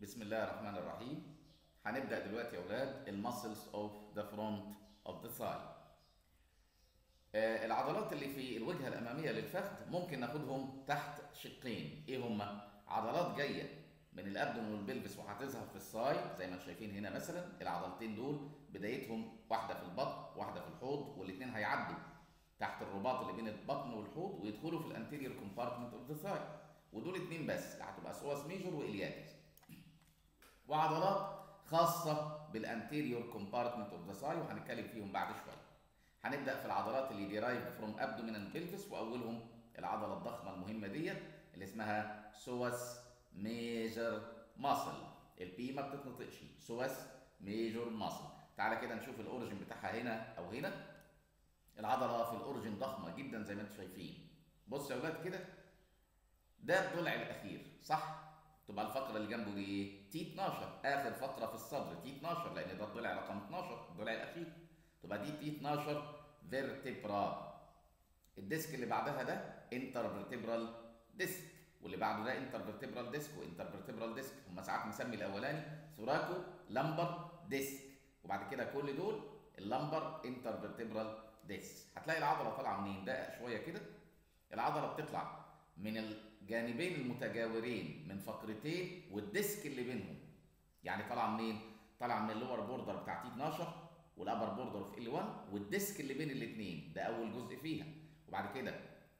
بسم الله الرحمن الرحيم هنبدأ دلوقتي يا أولاد المسلز اوف ذا فرونت اوف ذا ثاي العضلات اللي في الوجهة الأمامية للفخذ ممكن ناخدهم تحت شقين إيه هما؟ عضلات جاية من الأبدن والبلفس وهتظهر في الثاي زي ما انتم شايفين هنا مثلا العضلتين دول بدايتهم واحدة في البطن واحدة في الحوض والاثنين هيعدوا تحت الرباط اللي بين البطن والحوض ويدخلوا في الانتيريور كومبارتمنت اوف ذا ثاي ودول اتنين بس هتبقى سواس ميجور والياكس وعضلات خاصة بالانتيريور كومبارتمنت اوف ذا ثاي وهنتكلم فيهم بعد شوية. هنبدأ في العضلات اللي ديرايف فروم ابدومينال بلفس واولهم العضلة الضخمة المهمة ديت اللي اسمها سواس ميجر ماسل البي ما بتتنطقش سواس ميجور ماسل تعالى كده نشوف الاوريجن بتاعها هنا او هنا العضلة في الاوريجن ضخمة جدا زي ما انتم شايفين بص يا اولاد كده ده الضلع الاخير صح تبقى الفقره اللي جنبه دي ايه تي 12 اخر فقره في الصدر تي 12 لان ده الضلع رقم 12 الضلع الاخير تبقى دي تي 12 فيرتبرا الديسك اللي بعدها ده انتر فيرتبرال ديسك واللي بعده ده انتر فيرتبرال ديسك وانتر فيرتبرال ديسك هم ساعات مسمي الاولاني ثوراكو لمبر ديسك وبعد كده كل دول اللمبر انتر فيرتبرال ديسك هتلاقي العضله طالعه منين ده شويه كده العضله بتطلع من الجانبين المتجاورين من فقرتين والديسك اللي بينهم يعني طالعه منين طالعه من اللور بوردر بتاع تي 12 والابر بوردر في ال 1 والديسك اللي بين الاثنين ده اول جزء فيها وبعد كده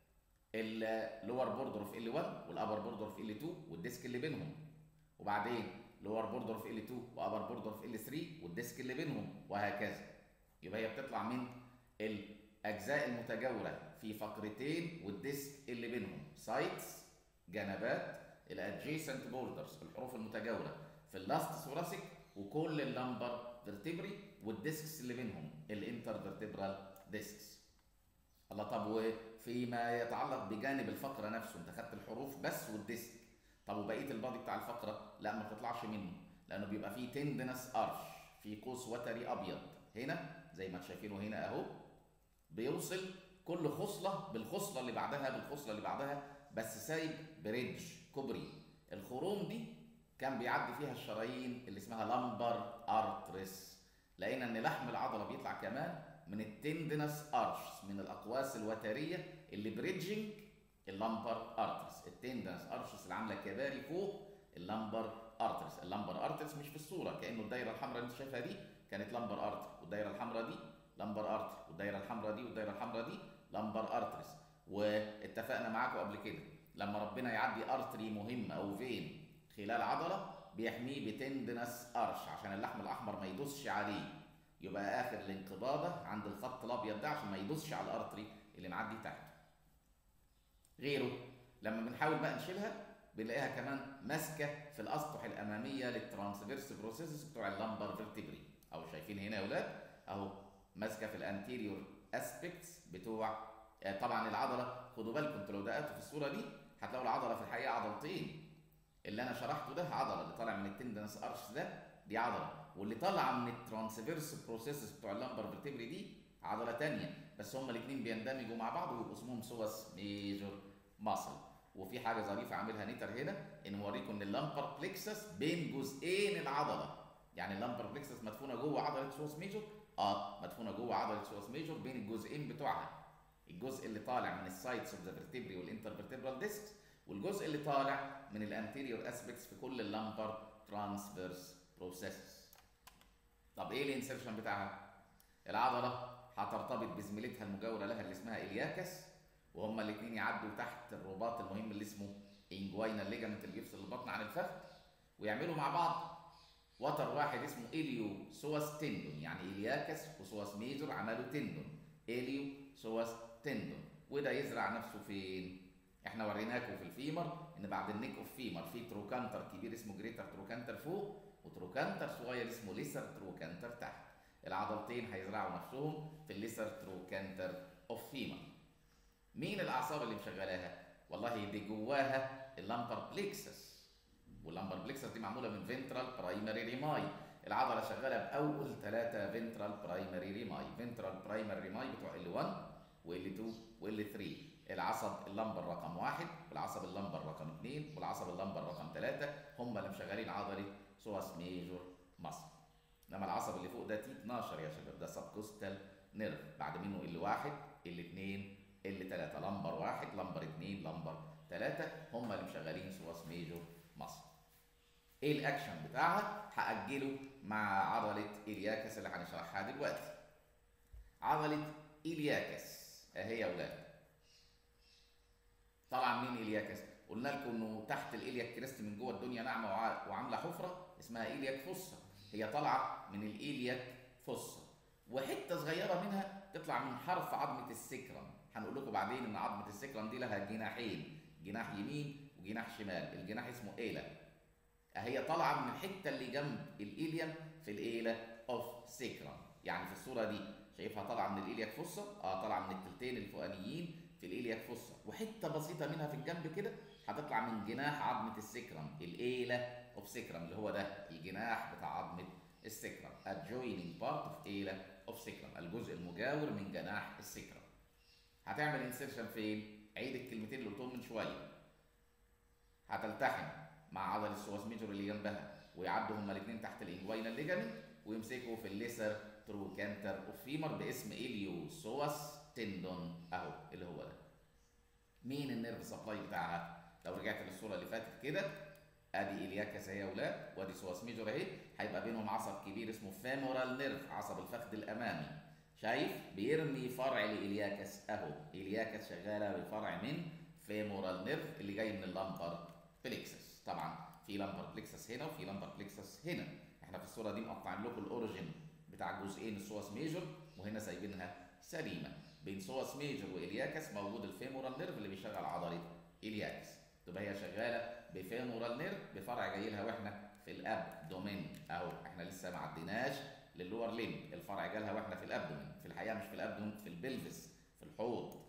اللور بوردر في ال 1 والابر بوردر في ال 2 والديسك اللي بينهم وبعدين لور بوردر في ال 2 وابر بوردر في ال 3 والديسك اللي بينهم وهكذا يبقى هي بتطلع من الاجزاء المتجاوره في فقرتين والديسك اللي بينهم سايتس جنبات الادجيسنت بوردرز الحروف المتجاوره في اللاست ثوراسيك وكل اللمبر فيرتبري والديسكس اللي بينهم الانتر فيرتبرال ديسكس الله طب وفيما يتعلق بجانب الفقره نفسه انت خدت الحروف بس والديسك طب وبقيه البادي بتاع الفقره لا ما بتطلعش منه لانه بيبقى فيه تندنس ارش في قوس وتري ابيض هنا زي ما شايفينه هنا اهو بيوصل كل خصله بالخصله اللي بعدها بالخصله اللي بعدها بس سايب بريدج كوبري الخروم دي كان بيعدي فيها الشرايين اللي اسمها لمبر ارتريس لقينا ان لحم العضله بيطلع كمان من التندنس ارش من الاقواس الوتريه اللي بريدجنج اللمبر ارتريس التندنس ارشس اللي عامله كباري فوق اللمبر ارتريس اللمبر ارتريس مش في الصوره كانه الدايره الحمراء اللي انت شايفها دي كانت لمبر ارتري والدايره الحمراء دي لمبر ارتري والدايره الحمراء دي والدايره الحمراء دي لمبر ارتريس واتفقنا معاكم قبل كده لما ربنا يعدي ارتري مهم او فين خلال عضله بيحميه بتندنس ارش عشان اللحم الاحمر ما يدوسش عليه يبقى اخر الانقباضه عند الخط الابيض ده عشان ما يدوسش على الارتري اللي معدي تحته غيره لما بنحاول بقى نشيلها بنلاقيها كمان ماسكه في الاسطح الاماميه للترانسفيرس بروسيسز بتوع اللمبر فيرتبري او شايفين هنا يا اولاد اهو ماسكه في الانتيريور اسبيكتس بتوع طبعا العضله خدوا بالكم انتوا لو دققتوا في الصوره دي هتلاقوا العضله في الحقيقه عضلتين اللي انا شرحته ده عضله اللي طالع من التندنس ارش ده دي عضله واللي طالعه من الترانسفيرس بروسيسز بتوع اللمبر فيرتبري دي عضله ثانيه بس هما الاثنين بيندمجوا مع بعض ويبقوا اسمهم سوس ميجور ماسل وفي حاجه ظريفه عاملها نيتر هنا ان موريكم ان اللمبر بليكسس بين جزئين العضله يعني اللمبر بليكسس مدفونه جوه عضله سوس ميجور اه مدفونه جوه عضله سوس ميجور بين الجزئين بتوعها الجزء اللي طالع من السايتس اوف ذا فيرتبري والانتر فيرتبرال ديسكس والجزء اللي طالع من الانتيريور اسبيكتس في كل اللمبر ترانسفيرس بروسيسز طب ايه الانسرشن بتاعها العضله هترتبط بزميلتها المجاوره لها اللي اسمها الياكس وهما الاثنين يعدوا تحت الرباط المهم اللي اسمه انجوينا ليجامنت اللي بيفصل البطن عن الفخذ ويعملوا مع بعض وتر واحد اسمه اليو سواس تندون يعني الياكس وسواس ميجور عملوا تندون اليو سواس تندون وده يزرع نفسه فين احنا وريناكم في الفيمر ان بعد النيك اوف فيمر في تروكانتر كبير اسمه جريتر تروكانتر فوق وتروكانتر صغير اسمه ليسر تروكانتر تحت العضلتين هيزرعوا نفسهم في الليسر تروكانتر اوف فيمر مين الاعصاب اللي مشغلاها والله دي جواها اللامبر بليكسس واللامبر بليكسس دي معموله من فنترال برايمري ريماي العضله شغاله باول ثلاثه فنترال برايمري ريماي فنترال برايمري ريماي بتوع ال 1 وال 2 وال 3 العصب اللمبر رقم واحد والعصب اللمبر رقم اثنين والعصب اللمبر رقم ثلاثة هم اللي مشغلين عضلة سواس ميجور مصر انما العصب اللي فوق ده تي 12 يا شباب ده سب كوستال نيرف بعد منه ال واحد ال اثنين ال ثلاثة لمبر واحد لمبر اثنين لمبر ثلاثة هم اللي مشغلين سواس ميجور مصر ايه الاكشن بتاعها هاجله مع عضله الياكس اللي هنشرحها دلوقتي عضله الياكس اهي يا اولاد طبعا مين الياكس قلنا لكم انه تحت الالياك كريست من جوه الدنيا ناعمه وعامله حفره اسمها الياك فصه هي طالعه من الالياك فصه وحته صغيره منها تطلع من حرف عظمه السكرم هنقول لكم بعدين ان عظمه السكرم دي لها جناحين جناح يمين وجناح شمال الجناح اسمه ايلا هي طالعه من الحته اللي جنب الاليم في الايلا اوف سيكرم يعني في الصوره دي شايفها طالعه من الالياك فصه اه طالعه من التلتين الفوقانيين في الالياك فصه وحته بسيطه منها في الجنب كده هتطلع من جناح عظمه السكرم الايلا اوف سيكرم اللي هو ده الجناح بتاع عظمه السكرم adjoining part of ايلا اوف سيكرم الجزء المجاور من جناح السكرم هتعمل انسيرشن فين عيد الكلمتين اللي قلتهم من شويه هتلتحم مع عضله السواس ميجور اللي جنبها ويعدوا هما الاثنين تحت الانجوينال ليجامنت ويمسكوا في الليسر ترو كانتر اوف فيمر باسم اليو سواس تندون اهو اللي هو ده مين النيرف سبلاي بتاعها لو رجعت للصوره اللي فاتت كده ادي الياكس اهي يا اولاد وادي سواس ميجور اهي هيبقى بينهم عصب كبير اسمه فيمورال نيرف عصب الفخذ الامامي شايف بيرمي فرع لإلياكس اهو إلياكس شغاله بفرع من فيمورال نيرف اللي جاي من اللامبر بليكسس طبعا في لامبر بليكسس هنا وفي لامبر بليكسس هنا احنا في الصوره دي مقطعين لكم الاوريجن بتاع جزئين السواس ميجور وهنا سايبينها سليمه بين سواس ميجور والياكس موجود الفيمورال نيرف اللي بيشغل عضله الياكس تبقى هي شغاله بفيمورال نيرف بفرع جاي لها واحنا في الابدومين اهو احنا لسه ما عديناش للور ليم الفرع جالها واحنا في الابدومين في الحقيقه مش في الابدومين في البلفس في الحوض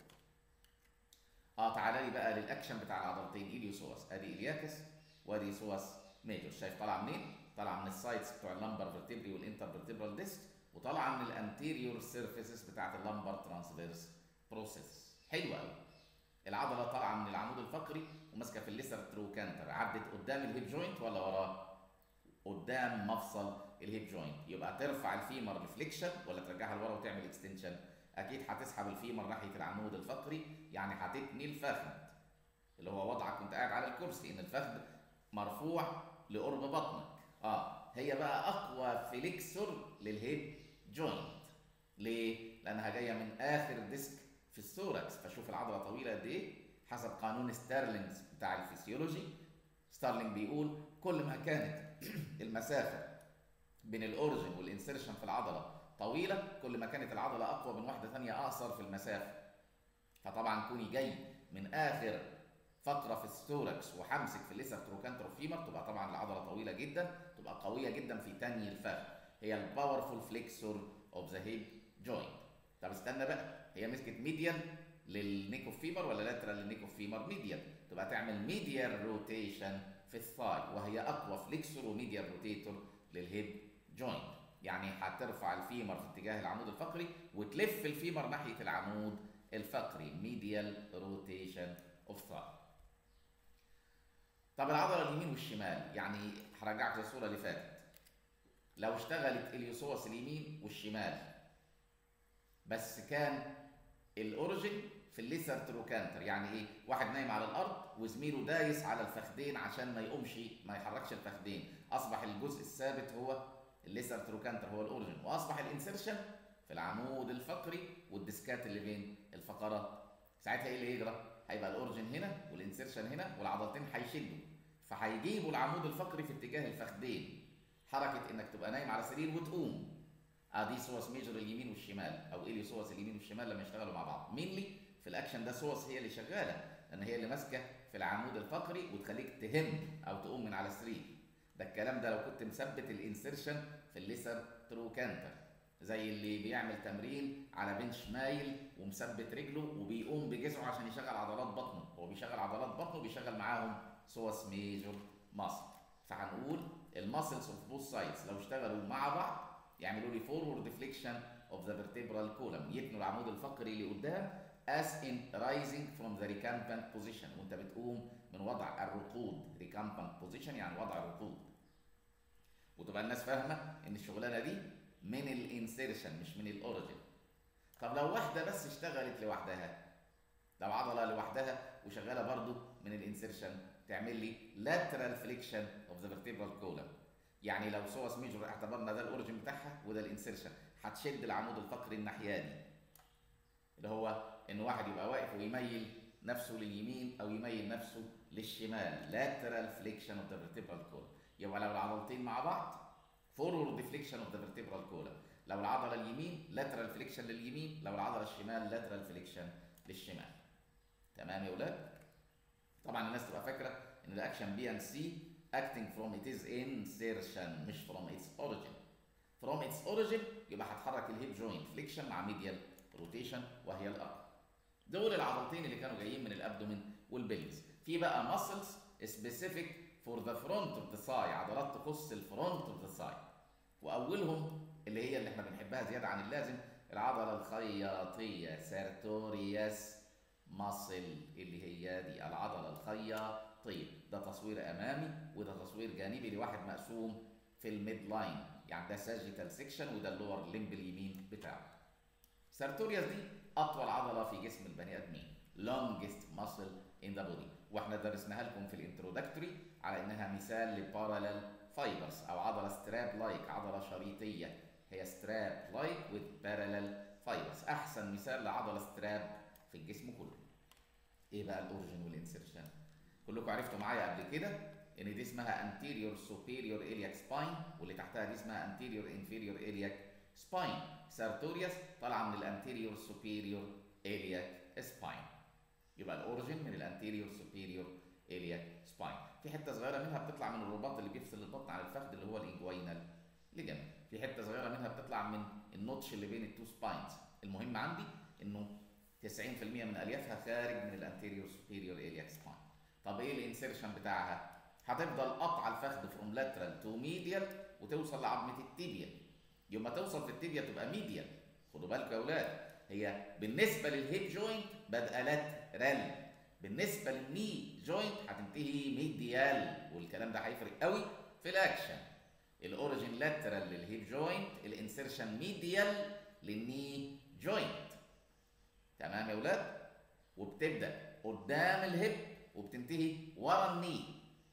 اه تعالى لي بقى للاكشن بتاع العضلتين اليوسوس ادي الياكس وادي سواس ميجور شايف طالعه منين؟ طالعه من السايتس بتوع اللمبر فيرتبري والانتر فيرتبرال ديسك وطالعه من الانتيريور سيرفيسز بتاعت اللمبر ترانسفيرس بروسيس حلوه قوي العضله طالعه من العمود الفقري وماسكه في الليسر ترو كانتر عدت قدام الهيب جوينت ولا وراه؟ قدام مفصل الهيب جوينت يبقى ترفع الفيمر ريفليكشن ولا ترجعها لورا وتعمل اكستنشن اكيد هتسحب الفيمر ناحيه العمود الفقري يعني هتتني الفخذ اللي هو وضعك وانت قاعد على الكرسي ان الفخذ مرفوع لقرب بطنك اه هي بقى اقوى فليكسور للهيب جوينت ليه لانها جايه من اخر ديسك في الثوركس فشوف العضله طويله قد ايه حسب قانون ستارلينجز بتاع الفسيولوجي ستارلينج بيقول كل ما كانت المسافه بين الاوريجن والانسيرشن في العضله طويله كل ما كانت العضله اقوى من واحده ثانيه اقصر في المسافه فطبعا كوني جاي من اخر فقره في الثوركس وهمسك في الليسر تروكانتر فيمر تبقى طبعا العضله طويله جدا تبقى قويه جدا في تاني الفخذ هي الباورفول فليكسور اوف ذا هيب جوينت طب استنى بقى هي مسكت ميديان للنيك اوف فيمر ولا لاترال للنيك اوف فيمر ميديان تبقى تعمل ميديال روتيشن في الثاي وهي اقوى فليكسور وميديال روتيتور للهيب جوينت يعني هترفع الفيمر في اتجاه العمود الفقري وتلف الفيمر ناحيه العمود الفقري ميديال روتيشن اوف ثاي طب العضله اليمين والشمال يعني هرجعك للصوره اللي فاتت لو اشتغلت اليوسوس اليمين والشمال بس كان الاوريجن في الليسر تروكانتر يعني ايه واحد نايم على الارض وزميله دايس على الفخدين عشان ما يقومش ما يحركش الفخدين اصبح الجزء الثابت هو الليسر تروكانتر هو الاوريجن واصبح الانسرشن في العمود الفقري والديسكات اللي بين الفقرات ساعتها ايه اللي يجرى هيبقى الاوريجن هنا والانسرشن هنا والعضلتين هيشدوا فهيجيبوا العمود الفقري في اتجاه الفخدين حركه انك تبقى نايم على سرير وتقوم ادي سوس ميجور اليمين والشمال او الي سوس اليمين والشمال لما يشتغلوا مع بعض مين لي في الاكشن ده سوس هي اللي شغاله لان هي اللي ماسكه في العمود الفقري وتخليك تهم او تقوم من على السرير ده الكلام ده لو كنت مثبت الانسرشن في الليسر ترو كانتر زي اللي بيعمل تمرين على بنش مايل ومثبت رجله وبيقوم بجسمه عشان يشغل عضلات بطنه هو بيشغل عضلات بطنه وبيشغل معاهم سوس ميجور ماسل فهنقول الماسلز اوف بوث سايدز لو اشتغلوا مع بعض يعملوا لي فورورد فليكشن اوف ذا فيرتبرال كولم يتنوا العمود الفقري لقدام as in rising from the recumbent position وانت بتقوم من وضع الركود recumbent position يعني وضع الركود وتبقى الناس فاهمه ان الشغلانه دي من الانسيرشن مش من الاوريجن طب لو واحده بس اشتغلت لوحدها لو عضله لوحدها وشغاله برضو من الانسيرشن تعمل لي lateral flexion of the vertebral column يعني لو سوس ميجور اعتبرنا ده الاوريجن بتاعها وده الانسيرشن هتشد العمود الفقري الناحيه دي اللي هو ان واحد يبقى واقف ويميل نفسه لليمين او يميل نفسه للشمال lateral flexion of the vertebral column يبقى لو العضلتين مع بعض forward flexion of the vertebral column لو العضله اليمين lateral flexion لليمين لو العضله الشمال lateral flexion للشمال تمام يا ولاد طبعا الناس تبقى فاكره ان الاكشن بي اند سي acting from its insertion مش from its origin from its origin يبقى هتحرك الهيب جوينت فليكشن مع ميديال روتيشن وهي الارض دول العضلتين اللي كانوا جايين من الابدومين والبلفس في بقى muscles specific for the front of the thigh عضلات تخص الفرونت of the thigh واولهم اللي هي اللي احنا بنحبها زياده عن اللازم العضله الخياطيه سيرتورياس ماسل اللي هي دي العضله الخياطيه ده تصوير امامي وده تصوير جانبي لواحد مقسوم في الميد لاين يعني ده ساجيتال سيكشن وده اللور ليمب اليمين بتاعه سيرتورياس دي اطول عضله في جسم البني ادمين longest muscle in the body واحنا درسناها لكم في الانترودكتوري على انها مثال لبارالل فايبرز او عضله ستراب لايك عضله شريطيه هي ستراب لايك with parallel fibers احسن مثال لعضله ستراب في الجسم كله ايه بقى الاوريجن والانسرشن كلكم عرفتوا معايا قبل كده ان دي اسمها anterior superior iliac spine واللي تحتها دي اسمها anterior inferior iliac spine سارتوريوس طالعه من الانتيريور superior iliac spine يبقى الاوريجن من الانتيريور superior iliac spine في حته صغيره منها بتطلع من الرباط اللي بيفصل البطن عن الفخذ اللي هو الانجوينال ليجامنت في حته صغيره منها بتطلع من النوتش اللي بين التو سباينز المهم عندي انه 90% من اليافها خارج من الانتيريور سوبيريور الياك سباين طب ايه الانسيرشن بتاعها هتفضل قطع الفخذ فروم لاترال تو ميديال وتوصل لعظمه التيبيا يوم ما توصل في التيبيا تبقى ميديال خدوا بالكم يا اولاد هي بالنسبه للهيب جوينت بادئه لاترال بالنسبه للني جوينت هتنتهي ميديال والكلام ده هيفرق قوي في الاكشن الاوريجن لاترال للهيب جوينت الانسيرشن ميديال للني جوينت تمام يا ولاد وبتبدا قدام الهيب وبتنتهي ورا الني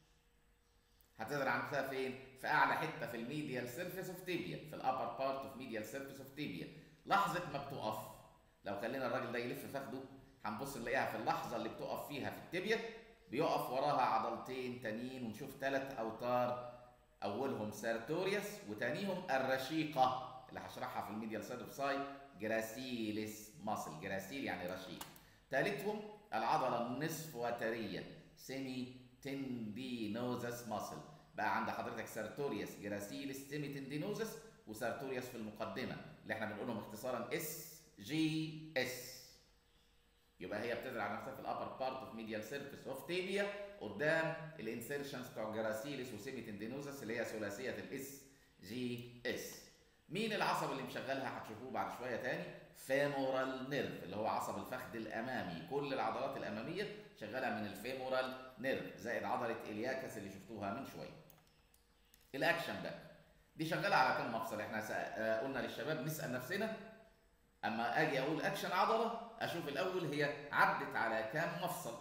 هتظهر عندها فين في اعلى حته في الميديال سيرفيس اوف تيبيا في الابر بارت اوف ميديال سيرفيس اوف تيبيا لحظه ما بتقف لو خلينا الراجل ده يلف فخده هنبص نلاقيها في اللحظه اللي بتقف فيها في التيبيا بيقف وراها عضلتين تانيين ونشوف ثلاث اوتار اولهم سارتوريوس وتانيهم الرشيقه اللي هشرحها في الميديال سايد اوف ساي جراسيلس ماسل جراسيل يعني رشيق ثالثهم العضله النصف وتريه سيمي تندينوزس ماسل بقى عند حضرتك سارتوريوس جراسيلس سيمي تندينوزس وسارتوريوس في المقدمه اللي احنا بنقولهم اختصارا اس جي اس يبقى هي بتزرع نفسها في الابر بارت اوف ميديال سيرفيس اوف تيبيا قدام الانسيرشنز بتوع جراسيلس وسيمي تندينوزس اللي هي ثلاثيه الاس جي اس مين العصب اللي مشغلها هتشوفوه بعد شويه تاني فيمورال نيرف اللي هو عصب الفخذ الامامي كل العضلات الاماميه شغاله من الفيمورال نيرف زائد عضله الياكس اللي شفتوها من شويه الاكشن ده دي شغاله على كم مفصل احنا سأ... قلنا للشباب نسال نفسنا اما اجي اقول اكشن عضله اشوف الاول هي عدت على كام مفصل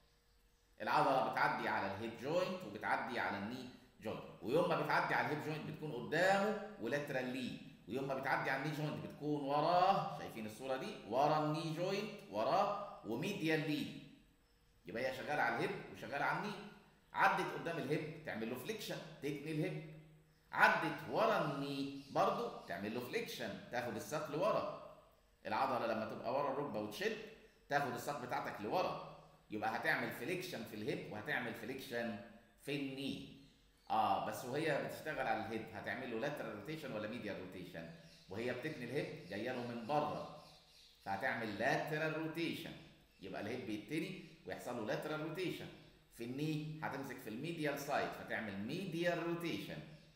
العضله بتعدي على الهيب جوينت وبتعدي على الني جوينت ويوم ما بتعدي على الهيب جوينت بتكون قدامه ولاترال ليه ويوم ما بتعدي على الني جوينت بتكون وراه شايفين الصوره دي ورا الني جوينت وراه وميديال ليه يبقى هي شغاله على الهيب وشغاله على الني عدت قدام الهيب تعمل له فليكشن تكني الهيب عدت ورا الني برضه تعمل له فليكشن تاخد الساق لورا العضله لما تبقى ورا الركبه وتشد تاخد الساق بتاعتك لورا يبقى هتعمل فليكشن في الهيب وهتعمل فليكشن في الني اه بس وهي بتشتغل على الهيب هتعمل له لاترال روتيشن ولا ميديال روتيشن وهي بتتني الهيب جايه له من بره فهتعمل لاترال روتيشن يبقى الهيب بيتني ويحصل له لاترال روتيشن في الني هتمسك في الميديال سايد فتعمل ميديال روتيشن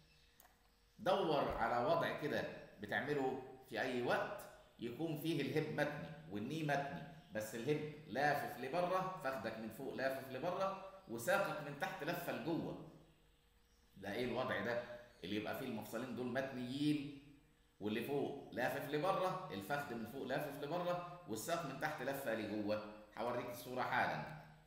دور على وضع كده بتعمله في اي وقت يكون فيه الهيب متني والني متني بس الهب لافف لبره فخدك من فوق لافف لبره وساقك من تحت لفه لجوه ده ايه الوضع ده اللي يبقى فيه المفصلين دول متنيين واللي فوق لافف لبره الفخذ من فوق لافف لبره والساق من تحت لفه لجوه هوريك الصوره حالا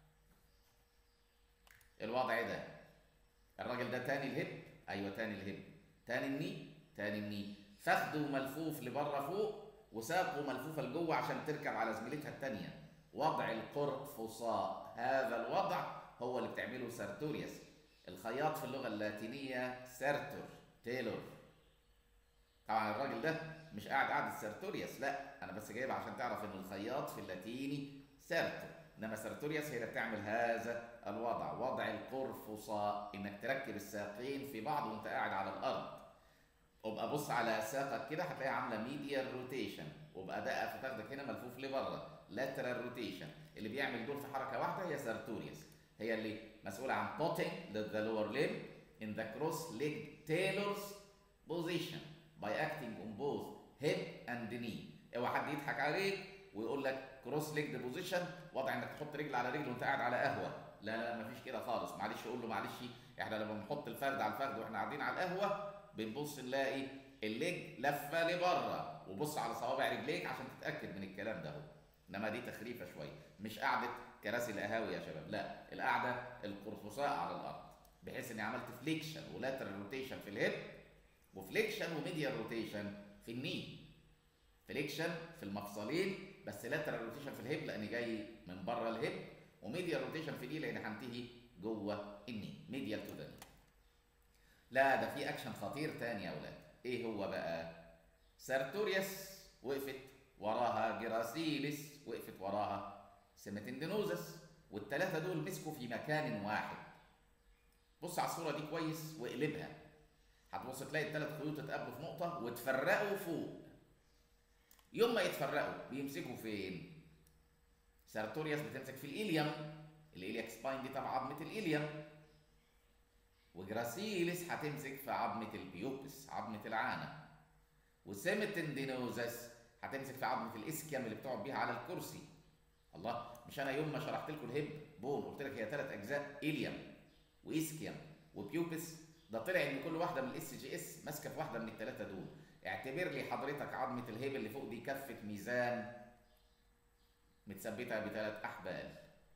الوضع ده الراجل ده تاني الهب ايوه تاني الهب تاني الني تاني الني فخده ملفوف لبره فوق وساقه ملفوفه لجوه عشان تركب على زميلتها التانيه وضع القرفصاء هذا الوضع هو اللي بتعمله سارتوريوس الخياط في اللغه اللاتينيه سارتور تيلور طبعا الراجل ده مش قاعد قاعد سارتوريوس لا انا بس جايبها عشان تعرف ان الخياط في اللاتيني سارتور انما سارتوريوس هي اللي بتعمل هذا الوضع وضع القرفصاء انك تركب الساقين في بعض وانت قاعد على الارض وابقى بص على ساقك كده هتلاقيها عامله ميديال روتيشن وابقى دقه في فخدك هنا ملفوف لبره لاترال روتيشن اللي بيعمل دول في حركه واحده هي سارتوريوس هي اللي مسؤوله عن putting the, the lower limb in the cross-legged tailor's position by acting on both hip and knee اوعى حد يضحك عليك ويقول لك كروس ليجد بوزيشن وضع انك تحط رجل على رجل وانت قاعد على قهوه لا لا مفيش كده خالص معلش قول له معلش احنا لما بنحط الفرد على الفرد واحنا قاعدين على القهوه بنبص نلاقي الليج لفه لبره وبص على صوابع رجليك عشان تتاكد من الكلام ده هو انما دي تخريفه شويه مش قعده كراسي القهاوي يا شباب لا القعده القرفصاء على الارض بحيث اني عملت فليكشن ولاترال روتيشن في الهيب وفليكشن وميديال روتيشن في الني فليكشن في المفصلين بس لاترال روتيشن في الهيب لاني جاي من بره الهيب وميديال روتيشن في دي لان هنتهي جوه الني ميديال تو ذا لا ده في اكشن خطير تاني يا اولاد ايه هو بقى سارتوريوس وقفت وراها جراسيلس وقفت وراها سيمتندينوزس والثلاثه دول مسكوا في مكان واحد بص على الصوره دي كويس واقلبها هتبص تلاقي الثلاث خيوط اتقابلوا في نقطه واتفرقوا فوق يوم ما يتفرقوا بيمسكوا فين سارتوريوس بتمسك في الإيليوم الإيلياك سباين دي تبع عظمة الإيليوم وجراسيلس هتمسك في عظمة البيوبس عظمة العانة وسيمتندينوزس هتمسك في عظمة الإسكيام اللي بتقعد بيها على الكرسي الله مش أنا يوم ما شرحت لكم الهب بون قلت لك هي ثلاث أجزاء إيليوم وإسكيام وبيوبس ده طلع إن كل واحدة من الإس جي إس ماسكة في واحدة من الثلاثة دول اعتبر لي حضرتك عظمة الهيب اللي فوق دي كفة ميزان متثبتة بثلاث أحبال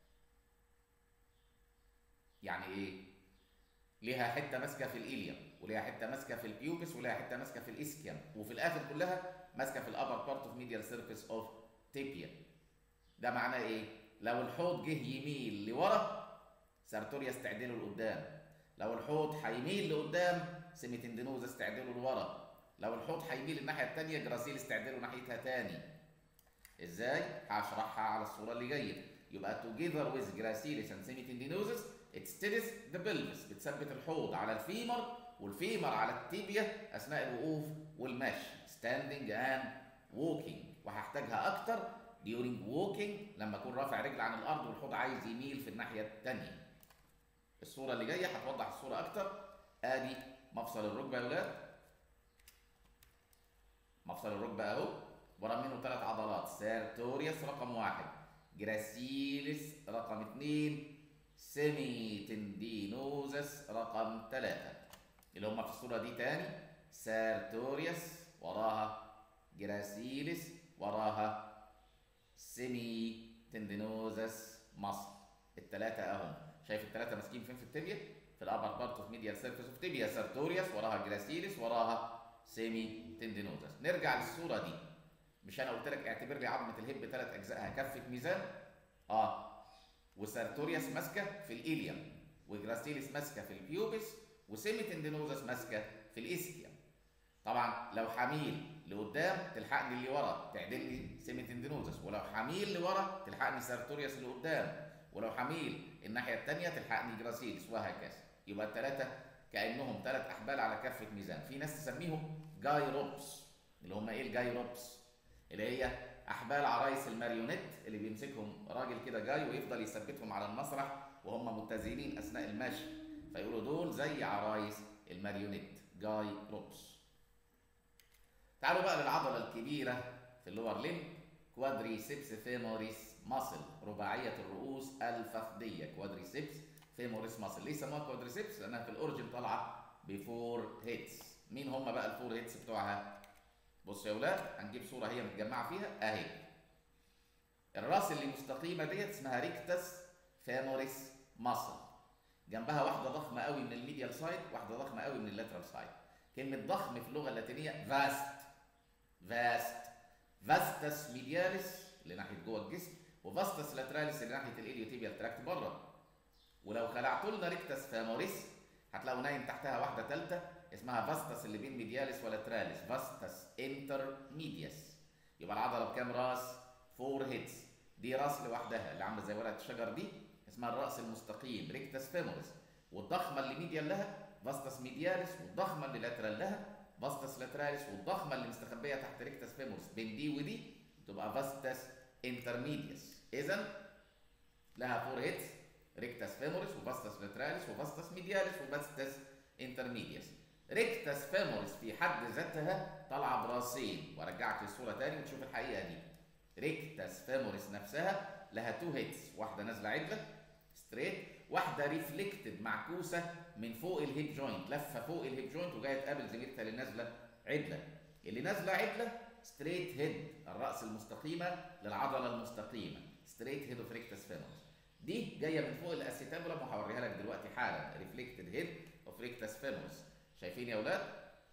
يعني إيه؟ ليها حتة ماسكة في الإيليوم وليها حتة ماسكة في البيوبس وليها حتة ماسكة في الإسكيام وفي الآخر كلها ماسكة في الأبر بارت أوف ميديال سيرفيس أوف تيبيا ده معناه إيه؟ لو الحوض جه يميل لورا سارتوريوس تعدله لقدام لو الحوض هيميل لقدام سيميتندينوزس تعدله لورا لو الحوض هيميل الناحيه الثانيه جراسيل استعدلوا ناحيتها تاني ازاي هشرحها على الصوره اللي جايه يبقى together with gracilis and semitendinosus it steadies the pelvis بتثبت الحوض على الفيمر والفيمر على التيبيا اثناء الوقوف والمشي standing and walking وهحتاجها اكتر during walking لما اكون رافع رجل عن الارض والحوض عايز يميل في الناحيه الثانيه الصوره اللي جايه هتوضح الصوره اكتر ادي مفصل الركبه يا ولاد مفصل الركبه اهو ورا منه ثلاث عضلات سيرتوريوس رقم واحد جراسيلس رقم اثنين سيمي تندينوزس رقم ثلاثة اللي هم في الصورة دي تاني سيرتوريوس وراها جراسيلس وراها سيمي تندينوزس مصر الثلاثة اهم شايف الثلاثة ماسكين فين في التبيا؟ في الابر بارت اوف ميديال سيرفيس اوف تبيا سيرتوريوس وراها جراسيلس وراها سيمي تندينوزس نرجع للصوره دي مش انا قلت لك اعتبر لي عظمه الهب ثلاث اجزائها كفه ميزان اه وسارتوريوس ماسكه في الإيليوم وجراسيلس ماسكه في البيوبس وسيمي تندينوزس ماسكه في الاسكيوم طبعا لو حميل لقدام تلحقني اللي ورا تعدل لي سيمي تندينوزس ولو حميل لورا تلحقني سارتوريوس لقدام ولو حميل الناحيه الثانيه تلحقني جراسيلس وهكذا يبقى الثلاثه كانهم ثلاث احبال على كفه ميزان في ناس تسميهم جاي روبس اللي هم ايه الجاي روبس اللي هي احبال عرايس الماريونيت اللي بيمسكهم راجل كده جاي ويفضل يثبتهم على المسرح وهم متزنين اثناء المشي فيقولوا دول زي عرايس الماريونيت جاي روبس تعالوا بقى للعضله الكبيره في اللور ليم كوادريسيبس فيموريس ماسل رباعيه الرؤوس الفخذيه كوادريسبس فيموريس ماسل ليه سموها كوادريسبس لانها في الاوريجن طالعه بفور هيتس مين هم بقى الفور هيتس بتوعها بصوا يا اولاد هنجيب صوره هي متجمعه فيها اهي الراس اللي مستقيمه ديت اسمها ريكتس فيموريس ماسل جنبها واحده ضخمه قوي من الميديال سايد واحده ضخمه قوي من اللاترال سايد كلمه ضخم في اللغه اللاتينيه فاست فاست فاستس ميدياليس اللي ناحيه جوه الجسم وفاستس لاتراليس اللي ناحيه الاليوتيبيال تراكت بره ولو خلعتوا لنا ريكتس فاموريس هتلاقوا نايم تحتها واحده ثالثه اسمها فاستس اللي بين ميدياليس ولاتراليس فاستس انتر ميدياس يبقى العضله بكام راس؟ فور هيدز دي راس لوحدها اللي عامله زي ورقه الشجر دي اسمها الراس المستقيم ريكتس فيموريس والضخمه اللي ميديال لها فاستس ميدياليس والضخمه اللي لاترال لها فاستس لاتراليس والضخمه اللي مستخبيه تحت ريكتس فيموريس بين دي ودي تبقى فاستس انترميديس اذا لها فور هيدز ريكتس فيموريس وفاستس لاتراليس وفاستس ميدياليس وفاستس انترميديس ريكتس فيموريس في حد ذاتها طالعه براسين وارجعك للصوره تاني وتشوف الحقيقه دي ريكتس فيموريس نفسها لها تو هيدز واحده نازله عدله ستريت واحده ريفلكتد معكوسه من فوق الهيب جوينت لفه فوق الهيب جوينت وجايه تقابل زميلتها اللي نازله عدله اللي نازله عدله ستريت هيد الراس المستقيمه للعضله المستقيمه ستريت هيد اوف ريكتس فيموريس دي جايه من فوق الاسيتابولم وهوريها لك دلوقتي حالا ريفلكتد هيد اوف ريكتس فيموريس شايفين يا اولاد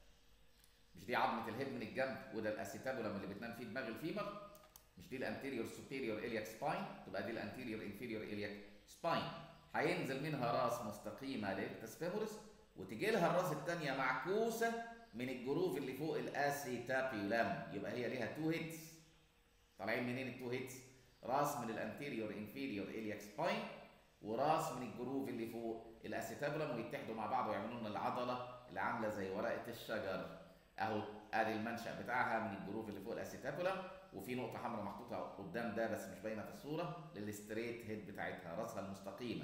مش دي عظمه الهيد من الجنب وده الاسيتابولم اللي بتنام فيه دماغ الفيمر مش دي الانتيريور سوبيريور الياك سباين تبقى دي الانتيريور انفيريور الياك سباين هينزل منها راس مستقيمه لريكتس فيموريس وتجي لها الراس الثانيه معكوسه من الجروف اللي فوق الاسيتابيولم يبقى هي ليها تو هيدز طالعين منين التو هيدز راس من الانتيريور انفيريور الياك سباين وراس من الجروف اللي فوق الاسيتابولم ويتحدوا مع بعض ويعملوا لنا العضله اللي عامله زي ورقه الشجر اهو ادي المنشا بتاعها من الجروف اللي فوق الاسيتابولم وفي نقطه حمراء محطوطه قدام ده بس مش باينه في الصوره للستريت هيد بتاعتها راسها المستقيمه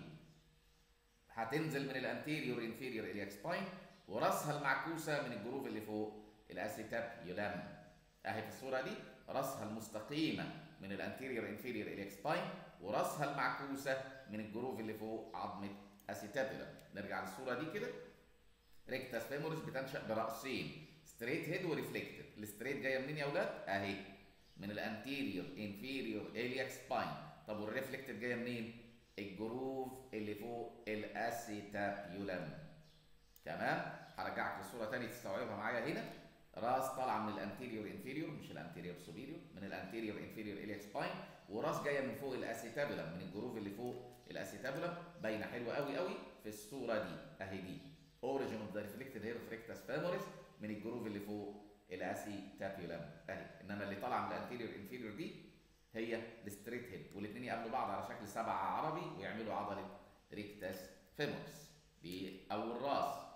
هتنزل من الانتيريور انفيريور الياك سباين وراسها المعكوسه من الجروف اللي فوق الاسيتابيولم اهي في الصوره دي راسها المستقيمه من الانتيريور انفيريور الياك سباين وراسها المعكوسه من الجروف اللي فوق عظمه اسيتابيولم نرجع للصوره دي كده ريكتاس فيموريس بتنشا براسين ستريت هيد وريفلكتد الستريت جايه منين يا اولاد اهي من الانتيريور انفيريور الياك سباين طب والريفلكتد جايه منين الجروف اللي فوق الاسيتابيولم تمام هرجعك للصوره تاني تستوعبها معايا هنا راس طالعه من الانتيريور انفيريور مش الانتيريور سوبيريور من الانتيريور انفيريور الياك سباين وراس جايه من فوق الاسيتابولم من الجروف اللي فوق الاسيتابولم باينه حلوه قوي قوي في الصوره دي اهي دي اوريجين اوف ذا ريفلكتد هير اوف ريكتاس فاموريس من الجروف اللي فوق الاسيتابولم اهي انما اللي طالعه من الانتيريور انفيريور دي هي الستريت هيد والاثنين يقابلوا بعض على شكل سبعه عربي ويعملوا عضله ريكتاس فيموريس دي اول راس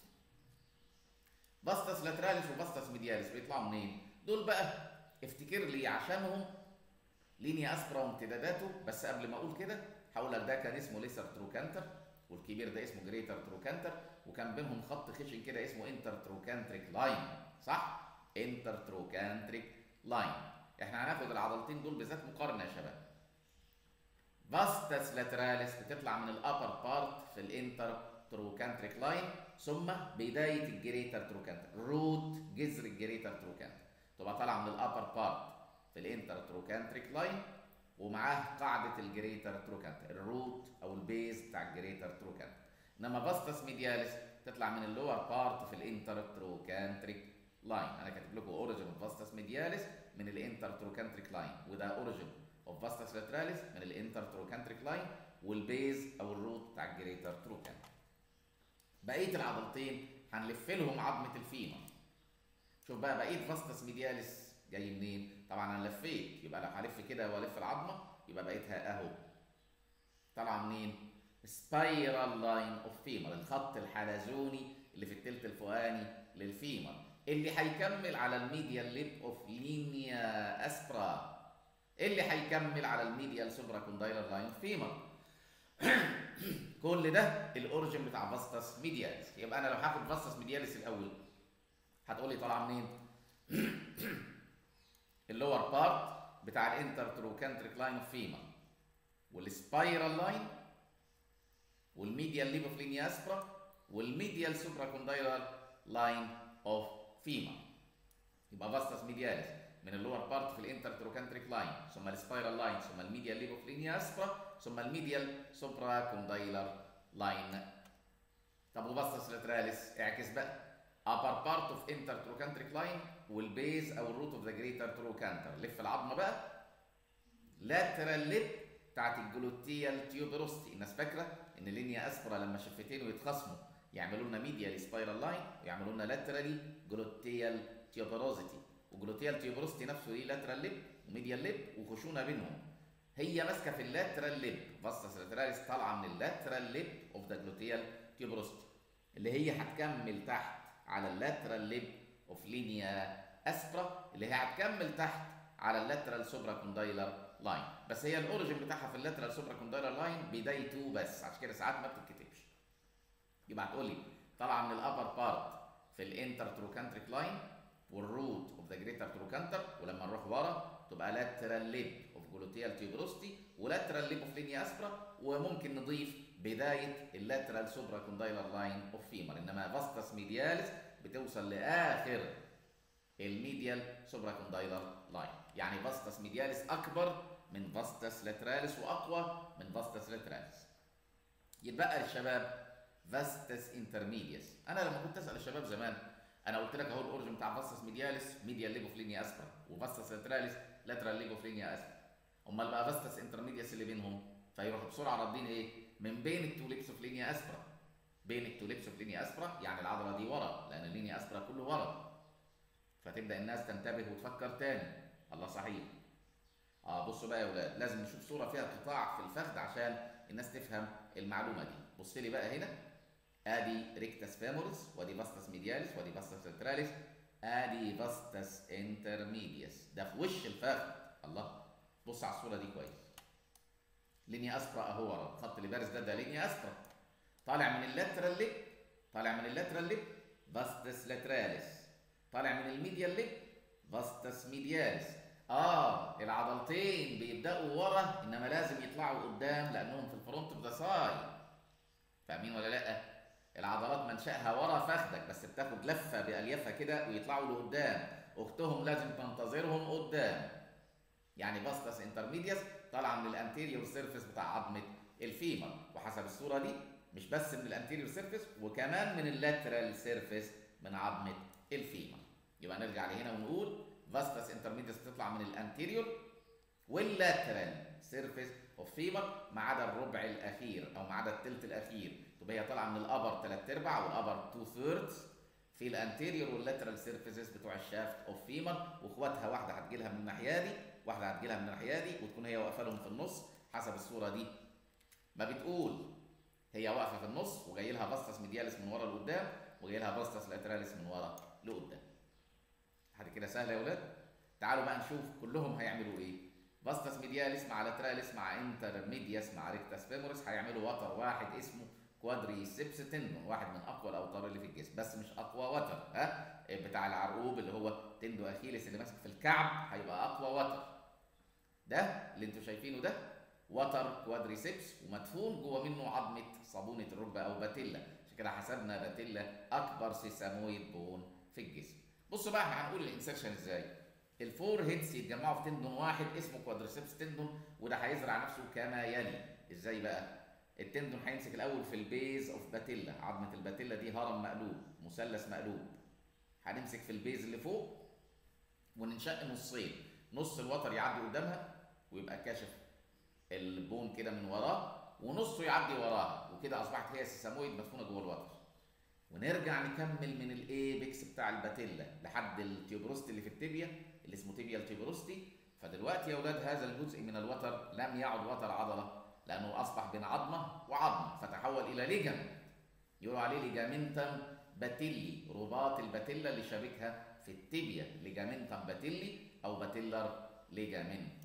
باستس لاتراليس وباستس ميدياليس بيطلعوا منين؟ دول بقى افتكر لي عشانهم لينيا اسبرا وامتداداته بس قبل ما اقول كده هقول لك ده كان اسمه ليسر تروكانتر والكبير ده اسمه جريتر تروكانتر وكان بينهم خط خشن كده اسمه انتر تروكانتريك لاين صح؟ انتر تروكانتريك لاين احنا هناخد العضلتين دول بالذات مقارنه يا شباب فاستس لاتراليس بتطلع من الابر بارت في الانتر تروكانتريك لاين ثم بدايه الجريتر تروكانتر روت جذر الجريتر تروكانتر تبقى طالعه من الابر بارت في الانتر تروكانتريك لاين ومعاه قاعده الجريتر تروكانتر الروت او البيز بتاع الجريتر تروكانتر انما فاستس ميدياليس تطلع من اللور بارت في الانتر تروكانتريك لاين انا كاتب لكم اوريجين اوف فاستس ميدياليس من الانتر تروكانتريك لاين وده اوريجين اوف فاستس لاتراليس من الانتر تروكانتريك لاين والبيز او الروت بتاع الجريتر تروكانتر بقيه العضلتين هنلف لهم عظمه الفيمر شوف بقى بقيه فاستس ميدياليس جاي منين طبعا انا لفيت يبقى لو هلف كده والف العظمه يبقى بقيتها اهو طالعه منين سبايرال لاين اوف فيمر الخط الحلزوني اللي في التلت الفوقاني للفيمر اللي هيكمل على الميديال ليب اوف لينيا اسبرا اللي هيكمل على الميديال سوبرا كوندايلر لاين فيمر كل ده الاوريجن بتاع فاستس ميدياليس يبقى انا لو هاخد فاستس ميدياليس الاول هتقول لي طالعه منين اللور بارت بتاع الانترتروكانتريك لاين اوف فيما والسبايرال لاين والميديال ليب اوف لينيا اسبرا والميديال سوبرا كوندايلر لاين اوف فيما يبقى فاستس ميدياليس من اللور بارت في الانترتروكانتريك لاين ثم السبايرال لاين ثم الميديال ليب اوف لينيا اسبرا ثم الميديال سوبرا كوندايلر لاين طب وباستس لاتراليس اعكس بقى upper part of intertrochanteric line والبيز او الروت اوف ذا جريتر تروكانتر لف العظمه بقى lateral lip بتاعت الجلوتيال تيوبروستي الناس فاكره ان لينيا اسبرا لما شفتين ويتخاصموا يعملوا لنا ميديال سبايرال لاين ويعملوا لنا لاترالي جلوتيال تيوبروزيتي وجلوتيال تيوبروستي نفسه ليه لاترال ليب وميديال ليب وخشونه بينهم هي ماسكه في اللاترال ليب فاستس لاتراليس طالعه من اللاترال ليب اوف ذا جلوتيال تيوبروستي اللي هي هتكمل تحت على اللاترال ليب اوف لينيا اسبرا اللي هي هتكمل تحت على اللاترال سوبرا كوندايلر لاين بس هي الاوريجن بتاعها في اللاترال سوبرا كوندايلر لاين بدايته بس عشان كده ساعات ما بتتكتبش يبقى هتقول لي طالعه من الابر بارت في الانتر تروكانتريك لاين والروت اوف ذا جريتر تروكانتر ولما نروح ورا تبقى لاترال ليب اوف جلوتيال تيوبروستي ولاترال ليب اوف لينيا اسبرا وممكن نضيف بدايه اللاترال سوبرا كوندايلر لاين اوف فيمر انما فاستس ميدياليس بتوصل لاخر الميديال سوبرا كوندايلر لاين يعني فاستس ميدياليس اكبر من فاستس لاتراليس واقوى من فاستس لاتراليس يتبقى للشباب فاستس انترميديس انا لما كنت اسال الشباب زمان انا قلت لك اهو الاوريجن بتاع فاستس ميدياليس ميديال ليب اوف لينيا اسبرا وفاستس لاتراليس لاترال ليب اوف لينيا اسبرا امال بقى فاستس انترميديس اللي بينهم فيروحوا بسرعه رادين ايه من بين التوليبس اوف لينيا اسبرا بين التوليبس اوف لينيا اسبرا يعني العضله دي ورا لان اللينيا اسبرا كله ورا فتبدا الناس تنتبه وتفكر تاني الله صحيح اه بصوا بقى يا ولاد لازم نشوف صوره فيها قطاع في الفخذ عشان الناس تفهم المعلومه دي بص لي بقى هنا ادي ريكتاس فاموريس وادي فاستس ميدياليس وادي فاستس لاتراليس ادي فاستس انترميديس ده في وش الفخذ الله بص على الصوره دي كويس لينيا اسبرا اهو ورا الخط اللي بارز ده ده لينيا اسبرا طالع من اللاترال ليب طالع من اللاترال ليب فاستس لاتراليس طالع من الميديال ليب فاستس ميدياليس اه العضلتين بيبداوا ورا انما لازم يطلعوا قدام لانهم في الفرونت اوف ذا ساي فاهمين ولا لا العضلات منشأها ورا فخدك بس بتاخد لفه باليافها كده ويطلعوا لقدام اختهم لازم تنتظرهم قدام يعني باستس انترميديس طالعه من الانتيريور سيرفيس بتاع عظمه الفيمر وحسب الصوره دي مش بس من الانتيريور سيرفيس وكمان من اللاترال سيرفيس من عظمه الفيمر يبقى نرجع لهنا ونقول فاستس انترميديس بتطلع من الانتيريور واللاترال سيرفيس اوف فيمر ما عدا الربع الاخير او ما عدا الثلث الاخير تبقى هي طالعه من الابر 3 ارباع والابر 2 ثيردز في الانتيريور واللاترال سيرفيسز بتوع الشافت اوف فيمر واخواتها واحده هتجي لها من الناحيه دي واحده هتجي لها من الناحيه دي وتكون هي واقفه لهم في النص حسب الصوره دي ما بتقول هي واقفه في النص وجاي لها فاستس ميدياليس من ورا لقدام وجاي لها فاستس لاتراليس من ورا لقدام حد كده سهله يا ولاد تعالوا بقى نشوف كلهم هيعملوا ايه فاستس ميدياليس مع لاتراليس مع انترميدياس مع ريكتاس فيموريس هيعملوا وتر واحد اسمه كوادريسبس تندون واحد من اقوى الاوتار اللي في الجسم بس مش اقوى وتر ها بتاع العرقوب اللي هو تندو اخيلس اللي ماسك في الكعب هيبقى اقوى وتر ده اللي انتوا شايفينه ده وتر كوادريسبس ومدفون جوه منه عظمه صابونه الركبه او باتيلا عشان كده حسبنا باتيلا اكبر سيسامويد بون في الجسم بصوا بقى احنا هنقول الانسرشن ازاي الفور هيدز يتجمعوا في تندون واحد اسمه كوادريسبس تندون وده هيزرع نفسه كما يلي ازاي بقى التندون هيمسك الاول في البيز اوف باتيلا عظمه الباتيلا دي هرم مقلوب مثلث مقلوب هنمسك في البيز اللي فوق وننشق نصين نص الوتر يعدي قدامها ويبقى كاشف البون كده من وراه ونصه يعدي وراها وكده اصبحت هي السيسامويد مدفونه جوه الوتر ونرجع نكمل من الايبكس بتاع الباتيلا لحد التيوبروستي اللي في التibia اللي اسمه تيبيال تيوبروستي فدلوقتي يا اولاد هذا الجزء من الوتر لم يعد وتر عضله لانه اصبح بين عظمه وعظمه فتحول الى ليجامنت يقولوا عليه ليجامنتم باتيلي رباط الباتيلا اللي شابكها في التibia ليجامنتم باتيلي او باتيلر ليجامنت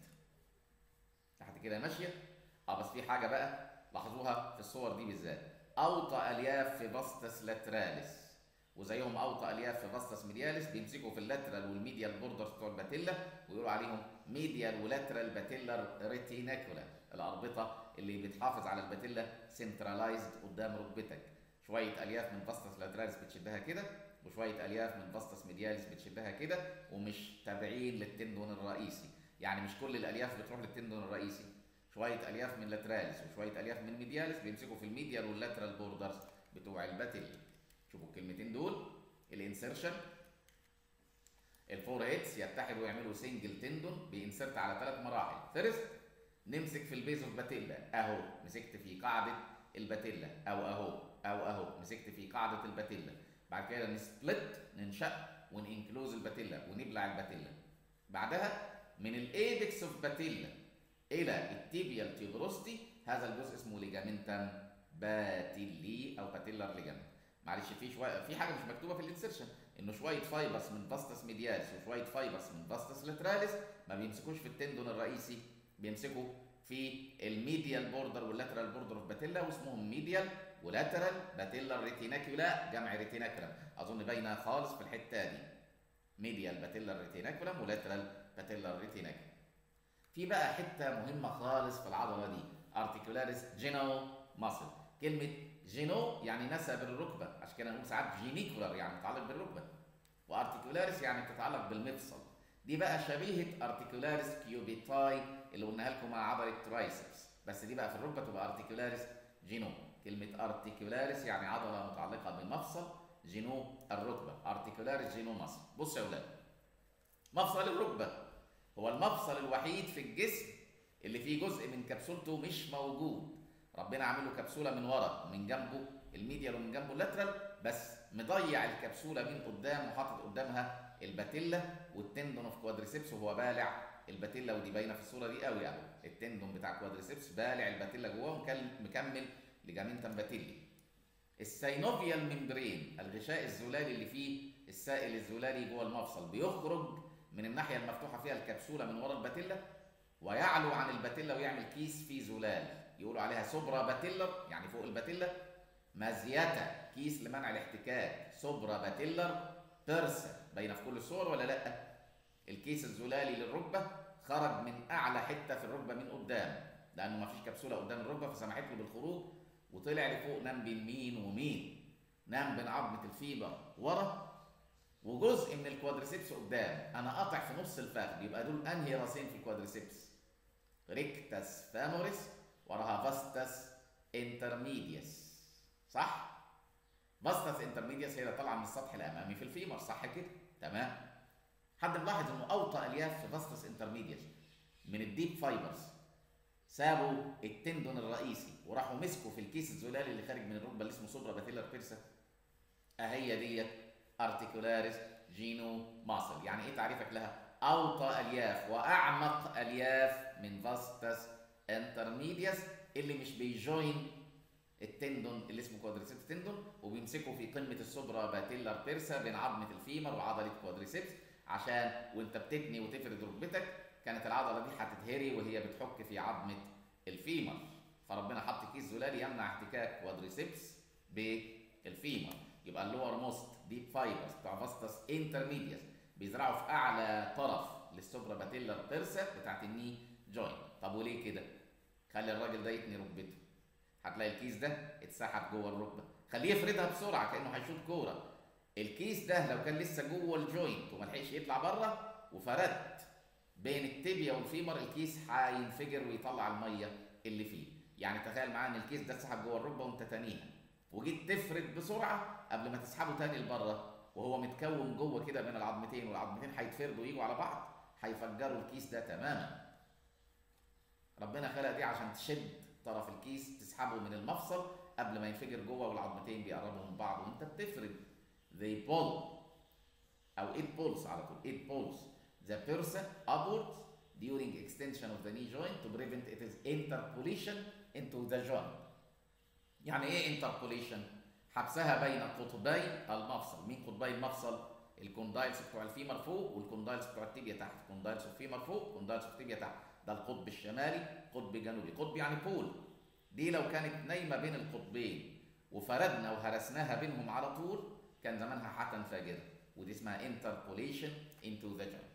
لحد كده ماشيه اه بس في حاجه بقى لاحظوها في الصور دي بالذات اوطى الياف في باستس لاتراليس وزيهم اوطى الياف في فاستس ميدياليس بيمسكوا في اللاترال والميديال بوردرز بتوع الباتيلا ويقولوا عليهم ميديال ولاترال باتيلر ريتيناكولا الاربطه اللي بتحافظ على الباتيلا سنترلايزد قدام ركبتك شويه الياف من فاستس لاتراليس بتشدها كده وشويه الياف من فاستس ميدياليس بتشدها كده ومش تابعين للتندون الرئيسي يعني مش كل الالياف بتروح للتندون الرئيسي شويه الياف من لاتراليس وشويه الياف من ميدياليس بيمسكوا في الميديال واللاترال بوردرز بتوع الباتيلا شوفوا الكلمتين دول الانسرشن الفور هيتس يتحدوا ويعملوا سنجل تندون بينسرت على ثلاث مراحل فيرست نمسك في البيز اوف باتيلا اهو مسكت في قاعده الباتيلا او اهو او اهو مسكت في قاعده الباتيلا بعد كده نسبلت ننشق وننكلوز الباتيلا ونبلع الباتيلا بعدها من الايبكس اوف باتيلا الى التيبيال تيوبروستي هذا الجزء اسمه ليجامنتم باتيلي او باتيلر ليجامنت معلش في شويه في حاجه مش مكتوبه في الانسرشن انه شويه فايبرز من فاستس ميدياليس وشويه فايبرز من فاستس لاتراليس ما بيمسكوش في التندون الرئيسي بيمسكوا في الميديال بوردر واللاترال بوردر اوف باتيلا واسمهم ميديال ولاترال باتيلر ريتيناكولا جمع ريتيناكولم اظن باينه خالص في الحته دي ميديال باتيلر ريتيناكولم ولاترال باتيلر ريتيناكولم في بقى حته مهمه خالص في العضله دي ارتيكولاريس جينو ماسل كلمه جينو يعني نسب الركبه عشان كده نقول ساعات جينيكولار يعني متعلق بالركبه وارتيكولاريس يعني بتتعلق بالمفصل دي بقى شبيهه ارتيكولاريس كيوبيتاي اللي قلناها لكم مع عضله ترايسبس بس دي بقى في الركبه تبقى ارتيكولاريس جينو كلمه ارتيكولاريس يعني عضله متعلقه بمفصل جينو الركبه ارتيكولاريس جينو ماسل بص يا اولاد مفصل الركبه هو المفصل الوحيد في الجسم اللي فيه جزء من كبسولته مش موجود ربنا عامل له كبسوله من ورا ومن جنبه الميديال ومن جنبه اللاترال بس مضيع الكبسوله من قدام وحاطط قدامها الباتيلا والتندون اوف كوادريسيبس وهو بالع الباتيلا ودي باينه في الصوره دي قوي قوي التندون بتاع كوادريسيبس بالع الباتيلا جواه مكمل لجامنتم باتيلي السينوفيال ممبرين الغشاء الزلالي اللي فيه السائل الزلالي جوه المفصل بيخرج من الناحيه المفتوحه فيها الكبسوله من ورا الباتيلا ويعلو عن الباتيلا ويعمل كيس فيه زلال يقولوا عليها سوبرا باتيلر يعني فوق الباتيلا مزيتا كيس لمنع الاحتكاك سوبرا باتيلر بيرسا باينه في كل الصور ولا لا الكيس الزلالي للركبه خرج من اعلى حته في الركبه من قدام لانه ما فيش كبسوله قدام الركبه فسمحت له بالخروج وطلع لفوق نام بين مين ومين نام بين عظمه الفيبر ورا وجزء من الكوادريسيبس قدام انا قاطع في نص الفخذ يبقى دول انهي راسين في الكوادريسيبس ريكتاس فاموريس وراها فاستس انترميديس صح فاستس انترميديس هي اللي طالعه من السطح الامامي في الفيمر صح كده تمام حد ملاحظ انه اوطى الياف في فاستس انترميديس من الديب فايبرز سابوا التندون الرئيسي وراحوا مسكوا في الكيس الزلالي اللي خارج من الركبه اللي اسمه سوبرا باتيلر بيرسا اهي ديت ارتيكولاريس جينو ماسل يعني ايه تعريفك لها اوطى الياف واعمق الياف من فاستس انترميديس اللي مش بيجوين التندون اللي اسمه كوادريسيبس تندون وبيمسكوا في قمه السوبرا باتيلر بيرسا بين عظمه الفيمر وعضله كوادريسيبس عشان وانت بتبني وتفرد ركبتك كانت العضله دي هتتهري وهي بتحك في عظمه الفيمر فربنا حط كيس زلالي يمنع احتكاك كوادريسيبس بالفيمر يبقى اللور موست ديب فايبرز بتاع فاستس انترميديس بيزرعوا في اعلى طرف للسوبرا باتيلر بيرسا بتاعت الني جوين طب وليه كده خلي الراجل ده يتني ركبته هتلاقي الكيس ده اتسحب جوه الركبه خليه يفردها بسرعه كانه هيشوط كوره الكيس ده لو كان لسه جوه الجوينت وما لحقش يطلع بره وفردت بين التibia والفيمر الكيس هينفجر ويطلع الميه اللي فيه يعني تخيل معايا ان الكيس ده اتسحب جوه الركبه وانت تانيها وجيت تفرد بسرعه قبل ما تسحبه تاني لبره وهو متكون جوه كده بين العظمتين والعظمتين هيتفردوا ويجوا على بعض هيفجروا الكيس ده تماما ربنا خلق دي عشان تشد طرف الكيس تسحبه من المفصل قبل ما ينفجر جوه والعظمتين بيقربوا من بعض وانت بتفرد they pull او it pulls على طول it pulls the person upwards during extension of the knee joint to prevent its interpolation into the joint يعني ايه interpolation حبسها بين قطبي المفصل مين قطبي المفصل الكوندايلز بتوع الفيمر فوق والكوندايلز بتوع التيبيا تحت كوندايلز الفيمر فوق كوندايلز التيبيا تحت ده القطب الشمالي قطب جنوبي قطب يعني بول دي لو كانت نايمه بين القطبين وفردنا وهرسناها بينهم على طول كان زمانها حتى فاجرة ودي اسمها انتربوليشن انتو ذا جوينت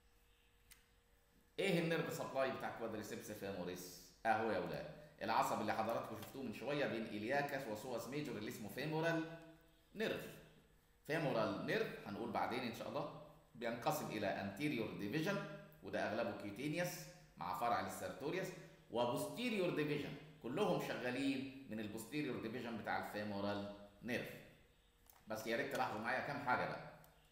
ايه النيرف سبلاي بتاع كوادريسبس فيموريس اهو يا ولاد العصب اللي حضراتكم شفتوه من شويه بين الياكس وسوس ميجور اللي اسمه فيمورال نيرف فيمورال نيرف هنقول بعدين ان شاء الله بينقسم الى انتيريور ديفيجن وده اغلبه كيوتينيوس مع فرع للسيرتوريوس وبوستيريور ديفيجن كلهم شغالين من البوستيريور ديفيجن بتاع الفيمورال نيرف بس يا ريت تلاحظوا معايا كام حاجه بقى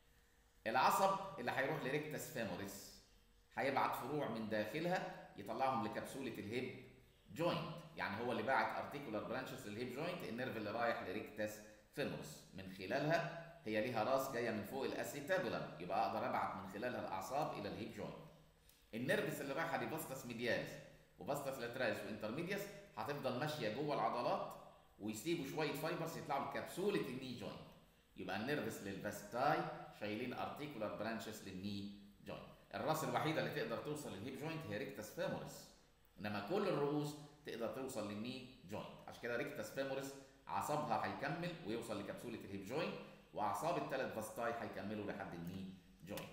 العصب اللي هيروح لريكتس فيموريس هيبعت فروع من داخلها يطلعهم لكبسوله الهيب جوينت يعني هو اللي باعت ارتيكولار برانشز للهيب جوينت النيرف اللي رايح لريكتس فيموريس من خلالها هي ليها راس جايه من فوق الاسيتابولار يبقى اقدر ابعت من خلالها الاعصاب الى الهيب جوينت النيرفس اللي رايحه لباستس ميدياليس وباستس لاتراليس وانترميدياس هتفضل ماشيه جوه العضلات ويسيبوا شويه فايبرز يطلعوا لكبسوله الني جوينت يبقى النيرفس للفاستاي شايلين ارتيكولار برانشز للني جوينت الراس الوحيده اللي تقدر توصل للهيب جوينت هي ريكتس فيموريس انما كل الرؤوس تقدر توصل للني جوينت عشان كده ريكتس فيموريس عصبها هيكمل ويوصل لكبسوله الهيب جوينت واعصاب الثلاث فاستاي هيكملوا لحد الني جوينت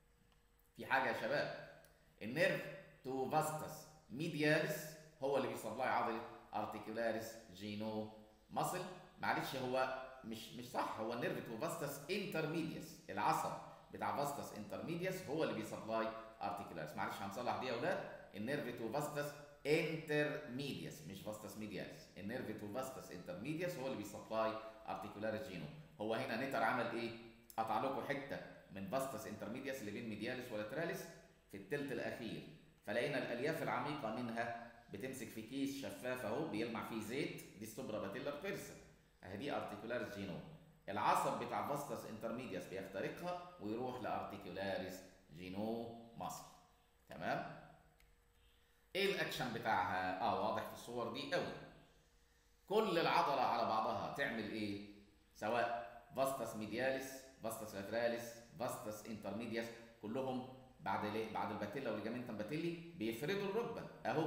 في حاجه يا شباب النيرف تو فاستس ميدياليس هو اللي بيسبلاي عضله ارتيكولاريس جينو ماسل معلش هو مش مش صح هو النيرف تو فاستس انترميديس العصب بتاع فاستس انترميديس هو اللي بيسبلاي ارتيكولاريس معلش هنصلح دي يا اولاد النيرف تو فاستس انترميديس مش فاستس ميدياليس النيرف تو فاستس انترميديس هو اللي بيسبلاي ارتيكولاريس جينو هو هنا نتر عمل ايه قطع لكم حته من فاستس انترميديس اللي بين ميدياليس ولاتراليس في الثلث الاخير فلقينا الالياف العميقه منها بتمسك في كيس شفاف اهو بيلمع فيه زيت دي السوبرا باتيلر بيرسا اهي دي ارتيكولاريس جينو العصب بتاع فاستس انترميديس بيخترقها ويروح لارتيكولاريس جينو مصر تمام ايه الاكشن بتاعها اه واضح في الصور دي قوي كل العضله على بعضها تعمل ايه سواء فاستس ميدياليس فاستس لاتراليس فاستس انترميدياس كلهم بعد ليه؟ بعد الباتيلا والليجامنتم باتيلي بيفردوا الركبه اهو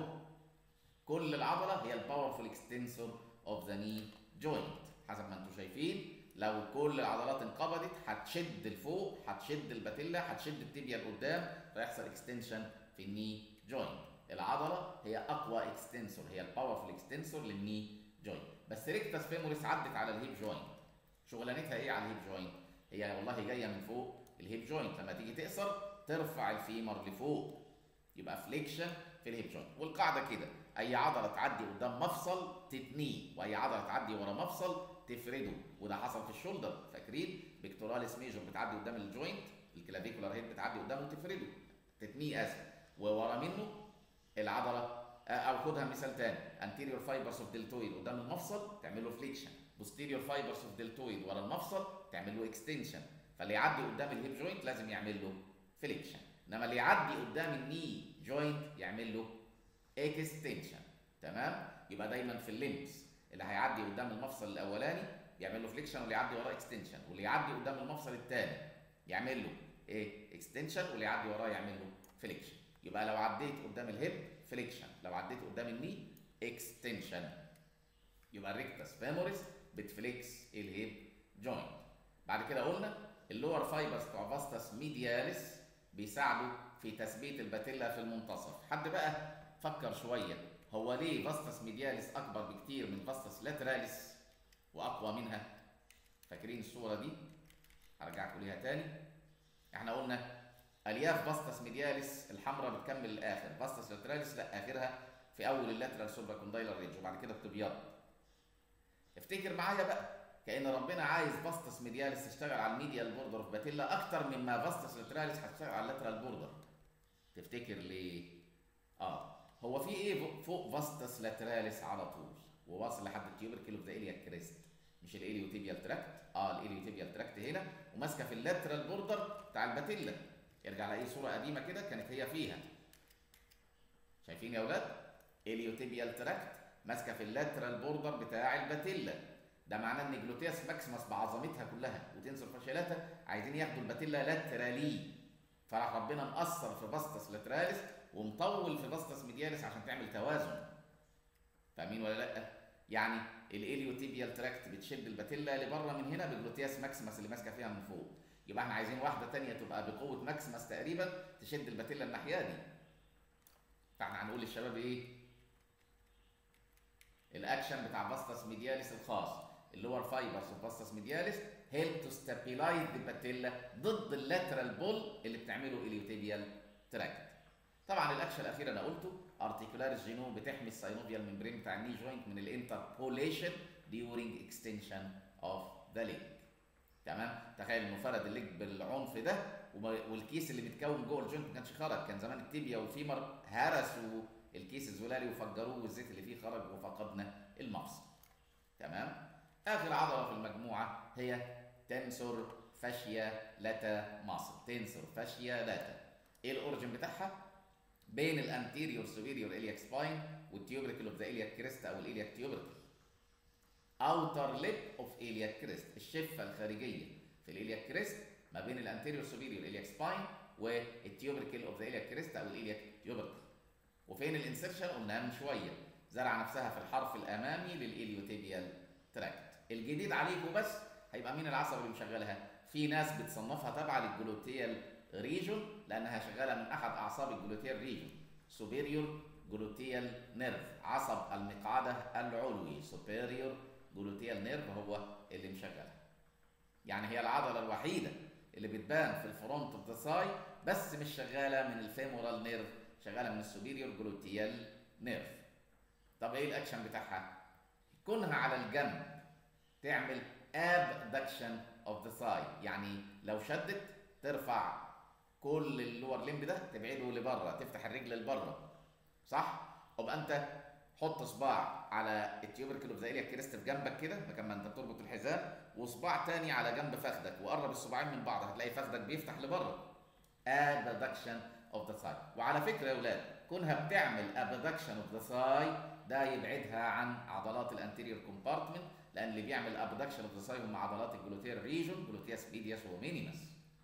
كل العضله هي الباورفول اكستنسور اوف ذا ني جوينت حسب ما انتم شايفين لو كل العضلات انقبضت هتشد لفوق هتشد الباتيلا هتشد التibia لقدام فيحصل اكستنشن في الني جوينت العضله هي اقوى اكستنسور هي الباورفول اكستنسور للني جوينت بس ريكتس فيموريس عدت على الهيب جوينت شغلانتها ايه على الهيب جوينت هي والله جايه من فوق الهيب جوينت لما تيجي تقصر ترفع الفيمر لفوق يبقى فليكشن في الهيب جوينت والقاعده كده اي عضله تعدي قدام مفصل تتنيه واي عضله تعدي ورا مفصل تفرده وده حصل في الشولدر فاكرين بيكتوراليس ميجور بتعدي قدام الجوينت الكلافيكولار هيد بتعدي قدامه تفرده تتنيه اسف وورا منه العضله او خدها مثال تاني انتيريور فايبرز اوف دلتويد قدام المفصل تعمل له فليكشن بوستيريور فايبرز اوف دلتويد ورا المفصل تعمل له اكستنشن فاللي يعدي قدام الهيب جوينت لازم يعمل له فليكشن انما اللي يعدي قدام الني جوينت يعمل له اكستنشن تمام يبقى دايما في الليمبس اللي هيعدي قدام المفصل الاولاني يعمل له فليكشن واللي يعدي وراه اكستنشن واللي يعدي قدام المفصل الثاني يعمل له ايه اكستنشن واللي يعدي وراه يعمل له فليكشن يبقى لو عديت قدام الهيب فليكشن لو عديت قدام الني اكستنشن يبقى الريكتس فيموريس بتفليكس الهيب جوينت بعد كده قلنا اللور فايبرز بتوع فاستس ميدياليس بيساعدوا في تثبيت الباتيلا في المنتصف حد بقى فكر شويه هو ليه فاستس ميدياليس اكبر بكتير من فاستس لاتراليس واقوى منها فاكرين الصوره دي هرجعكم ليها تاني احنا قلنا الياف فاستس ميدياليس الحمراء بتكمل الاخر فاستس لاتراليس لا اخرها في اول اللاترال سوبرا كوندايلر ريدج وبعد كده بتبيض افتكر معايا بقى كان ربنا عايز فاستس ميدياليس تشتغل على الميديال بوردر في باتيلا اكتر مما فاستس لاتراليس هتشتغل على اللاترال بوردر تفتكر ليه اه هو في ايه فوق فاستس لاتراليس على طول وواصل لحد التيوبركل اوف ذا اليا كريست مش الاليوتيبيال تراكت اه الاليوتيبيال تراكت هنا وماسكه في اللاترال بوردر بتاع الباتيلا ارجع لاي صوره قديمه كده كانت هي فيها شايفين يا اولاد اليوتيبيال تراكت ماسكه في اللاترال بوردر بتاع الباتيلا ده معناه ان جلوتياس ماكسيمس بعظمتها كلها وتنسر فاشيلاتا عايزين ياخدوا الباتيلا لاترالي فراح ربنا مقصر في باستس لاتراليس ومطول في باستس ميدياليس عشان تعمل توازن فاهمين ولا لا يعني الاليوتيبيال تراكت بتشد الباتيلا لبره من هنا بجلوتياس ماكسيمس اللي ماسكه فيها من فوق يبقى احنا عايزين واحده تانية تبقى بقوه ماكسيمس تقريبا تشد الباتيلا الناحيه دي فاحنا هنقول للشباب ايه الاكشن بتاع فاستس ميدياليس الخاص اللي هو الفايبرز اوف فاستس ميدياليس هيلب تو ستابيلايز ذا باتيلا ضد اللاترال بول اللي بتعمله اليوتيبيال تراكت طبعا الاكشن الاخير انا قلته ارتيكولاريس جينوم بتحمي الساينوفيال ممبرين بتاع الني جوينت من الانتربوليشن during extension of the leg تمام تخيل انه فرد الليج بالعنف ده والكيس اللي متكون جوه الجوينت ما كانش خرج كان زمان التيبيا والفيمر هرسوا الكيس الزلالي وفجروه والزيت اللي فيه خرج وفقدنا المفصل تمام اخر عضله في المجموعه هي تنسور فاشيا لاتا ماسل تنسور فاشيا لاتا ايه الاوريجن بتاعها بين الانتيريور سوبيريور الياك سباين والتيوبريكل اوف ذا الياك كريست او الالياك تيوبريكل اوتر ليب اوف الياك كريست الشفه الخارجيه في الالياك كريست ما بين الانتيريور سوبيريور الياك سباين والتيوبريكل اوف ذا الياك كريست او الالياك تيوبريكل وفين الانسرشن قلناها من شويه زرع نفسها في الحرف الامامي للاليوتيبيال تراكت الجديد عليكم بس هيبقى مين العصب اللي مشغلها في ناس بتصنفها تبع للجلوتيال ريجون لانها شغاله من احد اعصاب الجلوتيال ريجون سوبيريور جلوتيال نيرف عصب المقعده العلوي سوبيريور جلوتيال نيرف هو اللي مشغلها يعني هي العضله الوحيده اللي بتبان في الفرونت اوف ذا ساي بس مش شغاله من الفيمورال نيرف شغاله من السوبيريور جلوتيال نيرف طب ايه الاكشن بتاعها كونها على الجنب تعمل abduction of the thigh يعني لو شدت ترفع كل اللور ليمب ده تبعده لبره تفتح الرجل لبره صح يبقى انت حط صباع على التيوبركل اوف ذا كريست في جنبك كده مكان ما انت بتربط الحزام وصباع تاني على جنب فخدك وقرب الصباعين من بعض هتلاقي فخدك بيفتح لبره abduction of the thigh وعلى فكره يا اولاد كونها بتعمل abduction of the thigh ده يبعدها عن عضلات الانتيريور كومبارتمنت لان اللي بيعمل ابدكشن اوف ذا ساي هم عضلات الجلوتير ريجون جلوتياس ميدياس ومينيمس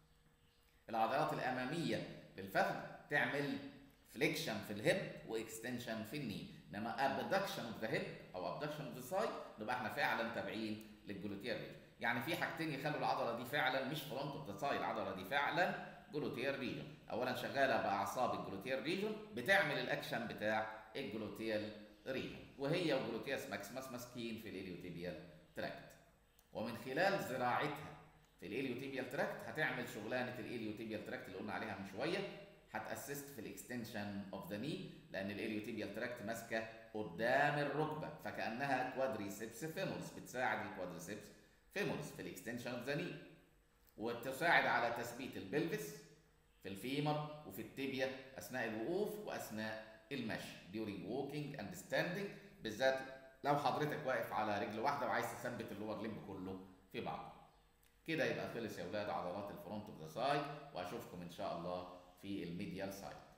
العضلات الاماميه للفخذ تعمل فليكشن في الهيب واكستنشن في الني انما ابدكشن اوف ذا هيب او ابدكشن اوف ذا ساي نبقى احنا فعلا تابعين للجلوتير ريجون يعني في حاجتين يخلوا العضله دي فعلا مش فرونت اوف ذا ساي العضله دي فعلا جلوتير ريجون اولا شغاله باعصاب الجلوتير ريجون بتعمل الاكشن بتاع الجلوتيال ريجن وهي وجلوتياس ماكسيمس ماسكين في الاليوتيبيال تراكت ومن خلال زراعتها في الاليوتيبيال تراكت هتعمل شغلانه الاليوتيبيال تراكت اللي قلنا عليها من شويه هتاسست في الاكستنشن اوف ذا ني لان الاليوتيبيال تراكت ماسكه قدام الركبه فكانها كوادريسبس فيمورس بتساعد الكوادريسبس فيمورس في الاكستنشن اوف ذا ني وتساعد على تثبيت البلفس في الفيمر وفي التibia اثناء الوقوف واثناء المشي during walking and standing بالذات لو حضرتك واقف على رجل واحده وعايز تثبت اللور ليمب كله في بعضه كده يبقى خلص يا اولاد عضلات الفرونت اوف ذا سايد واشوفكم ان شاء الله في الميديال سايد